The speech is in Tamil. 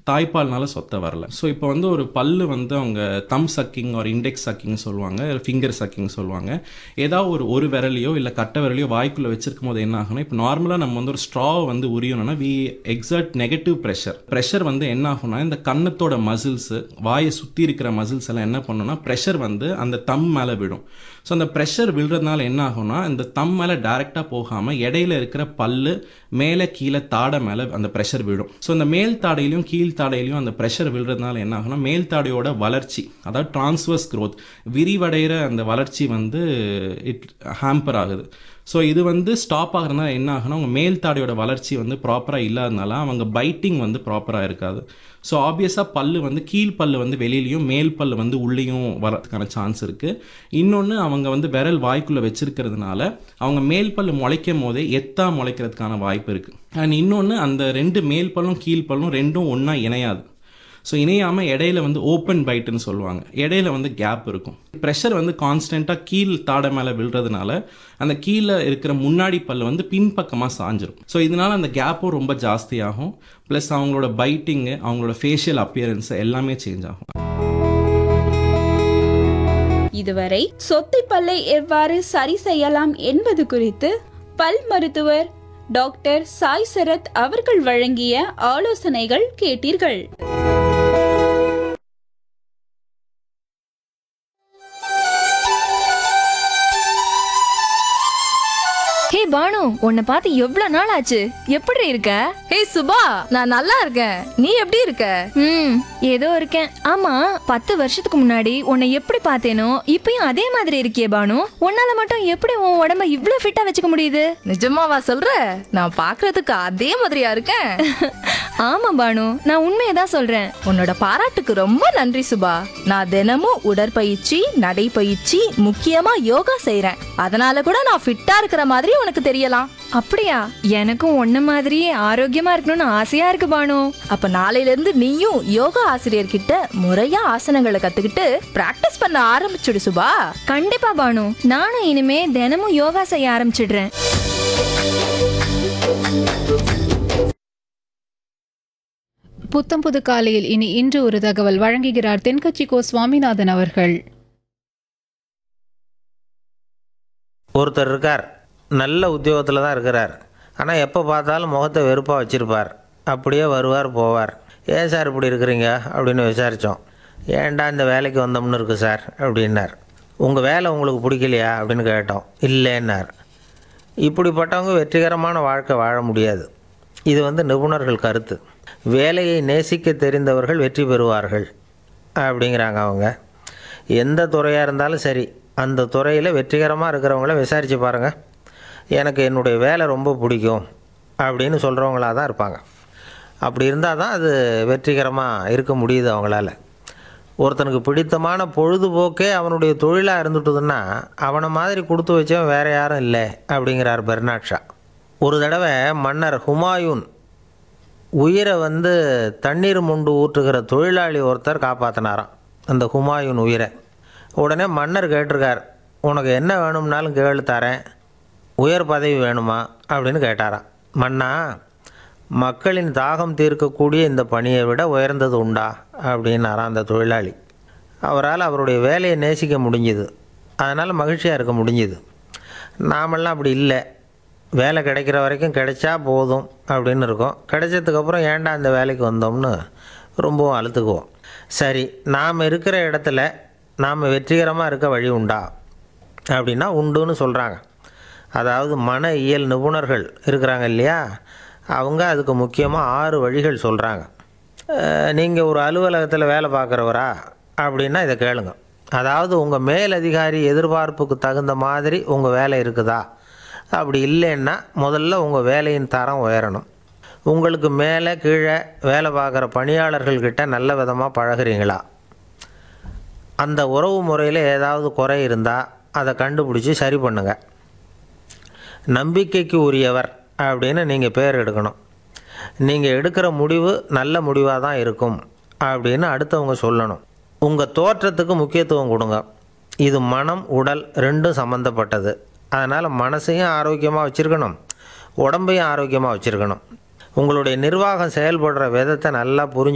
தாய்ப்பால்னால சொத்தை வரல ஸோ இப்போ வந்து ஒரு பல்லு வந்து அவங்க தம் சக்கிங் ஒரு இண்டெக்ஸ் சக்கிங் சொல்லுவாங்க ஃபிங்கர் சக்கிங் சொல்லுவாங்க ஏதாவது ஒரு ஒரு விரலையோ இல்லை கட்டை விரலையோ வாய்க்குள்ளே வச்சிருக்கும் போது என்ன ஆகும்னா இப்போ நார்மலாக நம்ம வந்து ஒரு ஸ்ட்ராவை வந்து உரியணும்னா we exert negative pressure pressure வந்து என்ன ஆகும்னா இந்த கன்னத்தோட மசில்ஸு வாயை சுற்றி இருக்கிற மசில்ஸ் எல்லாம் என்ன பண்ணுன்னா ப்ரெஷர் வந்து அந்த தம் மேலே விடும் ஸோ அந்த ப்ரெஷர் விழுறதுனால என்ன ஆகும்னா இந்த தம் மேலே டைரெக்டாக போகாமல் இடையில இருக்கிற பல்லு மேலே கீழே தாடை மேலே அந்த ப்ரெஷர் விழும் ஸோ அந்த மேல் தாடையிலையும் கீழ் தாடையிலையும் அந்த ப்ரெஷர் விழுறதுனால என்ன ஆகும்னா மேல் தாடையோட வளர்ச்சி அதாவது டிரான்ஸ்வர்ஸ் growth விரிவடைகிற அந்த வளர்ச்சி வந்து இட் ஹேம்பர் ஆகுது ஸோ இது வந்து ஸ்டாப் ஆகுறதுனால என்ன ஆகுனா அவங்க மேல் தாடையோட வளர்ச்சி வந்து ப்ராப்பராக இல்லாதனால அவங்க பைட்டிங் வந்து ப்ராப்பராக இருக்காது ஸோ ஆப்வியஸாக பல்லு வந்து கீழ் பல்லு வந்து வெளியிலையும் மேல் பல்லு வந்து உள்ளேயும் வரதுக்கான சான்ஸ் இருக்குது இன்னொன்று அவங்க வந்து விரல் வாய்க்குள்ளே வச்சிருக்கிறதுனால அவங்க மேல் பல்லு முளைக்கும் போதே எத்தா முளைக்கிறதுக்கான வாய்ப்பு இருக்குது அண்ட் இன்னொன்று அந்த ரெண்டு மேல் பல்லும் கீழ் பல்லும் ரெண்டும் ஒன்றா இணையாது ஸோ இணையாமல் இடையில வந்து ஓப்பன் பைட்டுன்னு சொல்லுவாங்க இடையில வந்து கேப் இருக்கும் ப்ரெஷர் வந்து கான்ஸ்டண்ட்டாக கீழ் தாடை மேலே விழுறதுனால அந்த கீழே இருக்கிற முன்னாடி பல்லு வந்து பின்பக்கமாக சாஞ்சிரும் ஸோ இதனால அந்த கேப்பும் ரொம்ப ஜாஸ்தியாகும் ப்ளஸ் அவங்களோட பைட்டிங்கு அவங்களோட ஃபேஷியல் அப்பியரன்ஸ் எல்லாமே சேஞ்ச் ஆகும் இதுவரை சொத்தை பல்லை எவ்வாறு சரி செய்யலாம் என்பது குறித்து பல் மருத்துவர் டாக்டர் சாய் சரத் அவர்கள் வழங்கிய ஆலோசனைகள் கேட்டீர்கள் ஹே பானு உன்னை பார்த்து எவ்வளவு நாள் ஆச்சு எப்படி இருக்க ஹே சுபா நான் நல்லா இருக்கேன் நீ எப்படி இருக்க ம் ஏதோ இருக்கேன் ஆமா பத்து வருஷத்துக்கு முன்னாடி உன்னை எப்படி பார்த்தேனோ இப்பயும் அதே மாதிரி இருக்கியே பானு உன்னால மட்டும் எப்படி உன் உடம்ப இவ்ளோ ஃபிட்டா வச்சுக்க முடியுது நிஜமாவா சொல்ற நான் பார்க்கிறதுக்கு அதே மாதிரியா இருக்கேன் ஆமா பானு நான் உண்மையை தான் சொல்றேன் உன்னோட பாராட்டுக்கு ரொம்ப நன்றி சுபா நான் தினமும் உடற்பயிற்சி நடைப்பயிற்சி முக்கியமா யோகா செய்றேன் அதனால கூட நான் ஃபிட்டா இருக்கிற மாதிரி உனக்கு தெரியலாம் அப்படியா எனக்கும் உன்ன மாதிரியே ஆரோக்கியமா இருக்கணும்னு ஆசையா இருக்கு பானு அப்ப நாளையில இருந்து நீயும் யோகா ஆசிரியர்கிட்ட முறையா ஆசனங்களை கத்துக்கிட்டு பிராக்டிஸ் பண்ண ஆரம்பிச்சுடு சுபா கண்டிப்பா பானு நானும் இனிமே தினமும் யோகா செய்ய ஆரம்பிச்சிடுறேன் புத்தம் புது காலையில் இனி இன்று ஒரு தகவல் வழங்குகிறார் தென்கட்சி கோ சுவாமிநாதன் அவர்கள் ஒருத்தர் இருக்கார் நல்ல உத்தியோகத்தில் தான் இருக்கிறார் ஆனால் எப்போ பார்த்தாலும் முகத்தை வெறுப்பாக வச்சுருப்பார் அப்படியே வருவார் போவார் ஏன் சார் இப்படி இருக்கிறீங்க அப்படின்னு விசாரித்தோம் ஏன்டா இந்த வேலைக்கு வந்தோம்னு இருக்கு சார் அப்படின்னார் உங்கள் வேலை உங்களுக்கு பிடிக்கலையா அப்படின்னு கேட்டோம் இல்லைன்னார் இப்படிப்பட்டவங்க வெற்றிகரமான வாழ்க்கை வாழ முடியாது இது வந்து நிபுணர்கள் கருத்து வேலையை நேசிக்க தெரிந்தவர்கள் வெற்றி பெறுவார்கள் அப்படிங்கிறாங்க அவங்க எந்த துறையாக இருந்தாலும் சரி அந்த துறையில் வெற்றிகரமாக இருக்கிறவங்கள விசாரித்து பாருங்கள் எனக்கு என்னுடைய வேலை ரொம்ப பிடிக்கும் அப்படின்னு சொல்கிறவங்களாக தான் இருப்பாங்க அப்படி இருந்தால் தான் அது வெற்றிகரமாக இருக்க முடியுது அவங்களால ஒருத்தனுக்கு பிடித்தமான பொழுதுபோக்கே அவனுடைய தொழிலாக இருந்துட்டுதுன்னா அவனை மாதிரி கொடுத்து வச்சவன் வேறு யாரும் இல்லை அப்படிங்கிறார் பெர்னாட் ஷா ஒரு தடவை மன்னர் ஹுமாயூன் உயிரை வந்து தண்ணீர் முண்டு ஊற்றுகிற தொழிலாளி ஒருத்தர் காப்பாற்றினாராம் அந்த ஹுமாயூன் உயிரை உடனே மன்னர் கேட்டிருக்கார் உனக்கு என்ன வேணும்னாலும் கேளு தரேன் உயர் பதவி வேணுமா அப்படின்னு கேட்டாராம் மன்னா மக்களின் தாகம் தீர்க்கக்கூடிய இந்த பணியை விட உயர்ந்தது உண்டா அப்படின்னாராம் அந்த தொழிலாளி அவரால் அவருடைய வேலையை நேசிக்க முடிஞ்சுது அதனால் மகிழ்ச்சியாக இருக்க முடிஞ்சுது நாமெல்லாம் அப்படி இல்லை வேலை கிடைக்கிற வரைக்கும் கிடைச்சா போதும் அப்படின்னு இருக்கோம் கிடைச்சதுக்கப்புறம் ஏன்டா இந்த வேலைக்கு வந்தோம்னு ரொம்பவும் அழுத்துக்குவோம் சரி நாம் இருக்கிற இடத்துல நாம் வெற்றிகரமாக இருக்க வழி உண்டா அப்படின்னா உண்டுன்னு சொல்கிறாங்க அதாவது மன இயல் நிபுணர்கள் இருக்கிறாங்க இல்லையா அவங்க அதுக்கு முக்கியமாக ஆறு வழிகள் சொல்கிறாங்க நீங்கள் ஒரு அலுவலகத்தில் வேலை பார்க்குறவரா அப்படின்னா இதை கேளுங்க அதாவது உங்கள் மேலதிகாரி எதிர்பார்ப்புக்கு தகுந்த மாதிரி உங்கள் வேலை இருக்குதா அப்படி இல்லைன்னா முதல்ல உங்கள் வேலையின் தரம் உயரணும் உங்களுக்கு மேலே கீழே வேலை பார்க்குற பணியாளர்கள்கிட்ட நல்ல விதமாக பழகுறீங்களா அந்த உறவு முறையில் ஏதாவது குறை இருந்தால் அதை கண்டுபிடிச்சி சரி பண்ணுங்க நம்பிக்கைக்கு உரியவர் அப்படின்னு நீங்கள் பேர் எடுக்கணும் நீங்கள் எடுக்கிற முடிவு நல்ல முடிவாக தான் இருக்கும் அப்படின்னு அடுத்தவங்க சொல்லணும் உங்கள் தோற்றத்துக்கு முக்கியத்துவம் கொடுங்க இது மனம் உடல் ரெண்டும் சம்மந்தப்பட்டது அதனால் மனசையும் ஆரோக்கியமாக வச்சுருக்கணும் உடம்பையும் ஆரோக்கியமாக வச்சுருக்கணும் உங்களுடைய நிர்வாகம் செயல்படுற விதத்தை நல்லா புரிஞ்சு